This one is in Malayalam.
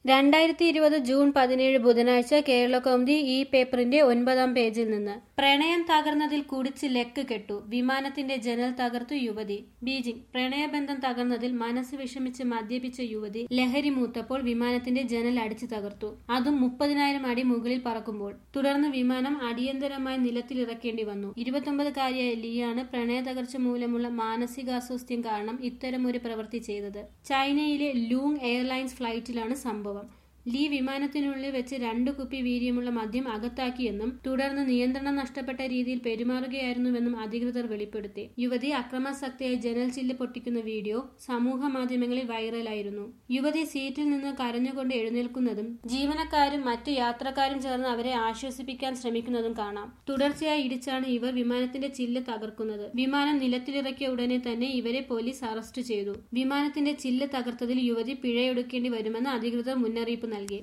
രണ്ടായിരത്തി ഇരുപത് ജൂൺ പതിനേഴ് ബുധനാഴ്ച കേരള കൗമുദി ഈ പേപ്പറിന്റെ ഒൻപതാം പേജിൽ നിന്ന് പ്രണയം തകർന്നതിൽ കുടിച്ച് ലെക്ക് കെട്ടു വിമാനത്തിന്റെ ജനൽ തകർത്തു യുവതി ബീജിംഗ് പ്രണയബന്ധം തകർന്നതിൽ മനസ്സ് വിഷമിച്ച് മദ്യപിച്ച യുവതി ലഹരി മൂത്തപ്പോൾ വിമാനത്തിന്റെ ജനൽ അടിച്ചു തകർത്തു അതും മുപ്പതിനായിരം അടി മുകളിൽ പറക്കുമ്പോൾ തുടർന്ന് വിമാനം അടിയന്തരമായി നിലത്തിലിറക്കേണ്ടി വന്നു ഇരുപത്തൊമ്പതുകാരിയായ ലീയാണ് പ്രണയ തകർച്ച മൂലമുള്ള മാനസികാസ്വാസ്ഥ്യം കാരണം ഇത്തരമൊരു പ്രവൃത്തി ചെയ്തത് ചൈനയിലെ ലൂങ് എയർലൈൻസ് ഫ്ലൈറ്റിലാണ് സംഭവം ലീ വിമാനത്തിനുള്ളിൽ വെച്ച് രണ്ടു കുപ്പി വീര്യമുള്ള മദ്യം അകത്താക്കിയെന്നും തുടർന്ന് നിയന്ത്രണം നഷ്ടപ്പെട്ട രീതിയിൽ പെരുമാറുകയായിരുന്നുവെന്നും അധികൃതർ വെളിപ്പെടുത്തി യുവതി അക്രമാസക്തിയായി ജനൽ ചില്ല് പൊട്ടിക്കുന്ന വീഡിയോ സമൂഹ മാധ്യമങ്ങളിൽ വൈറലായിരുന്നു യുവതി സീറ്റിൽ നിന്ന് കരഞ്ഞുകൊണ്ട് എഴുന്നേൽക്കുന്നതും ജീവനക്കാരും മറ്റു യാത്രക്കാരും ചേർന്ന് അവരെ ആശ്വസിപ്പിക്കാൻ ശ്രമിക്കുന്നതും കാണാം തുടർച്ചയായി ഇടിച്ചാണ് ഇവർ വിമാനത്തിന്റെ ചില്ല് തകർക്കുന്നത് വിമാനം നിലത്തിലിറക്കിയ ഉടനെ തന്നെ ഇവരെ പോലീസ് അറസ്റ്റ് ചെയ്തു വിമാനത്തിന്റെ ചില്ല് തകർത്തതിൽ യുവതി പിഴയൊടുക്കേണ്ടി വരുമെന്ന് അധികൃതർ മുന്നറിയിപ്പ് നൽകി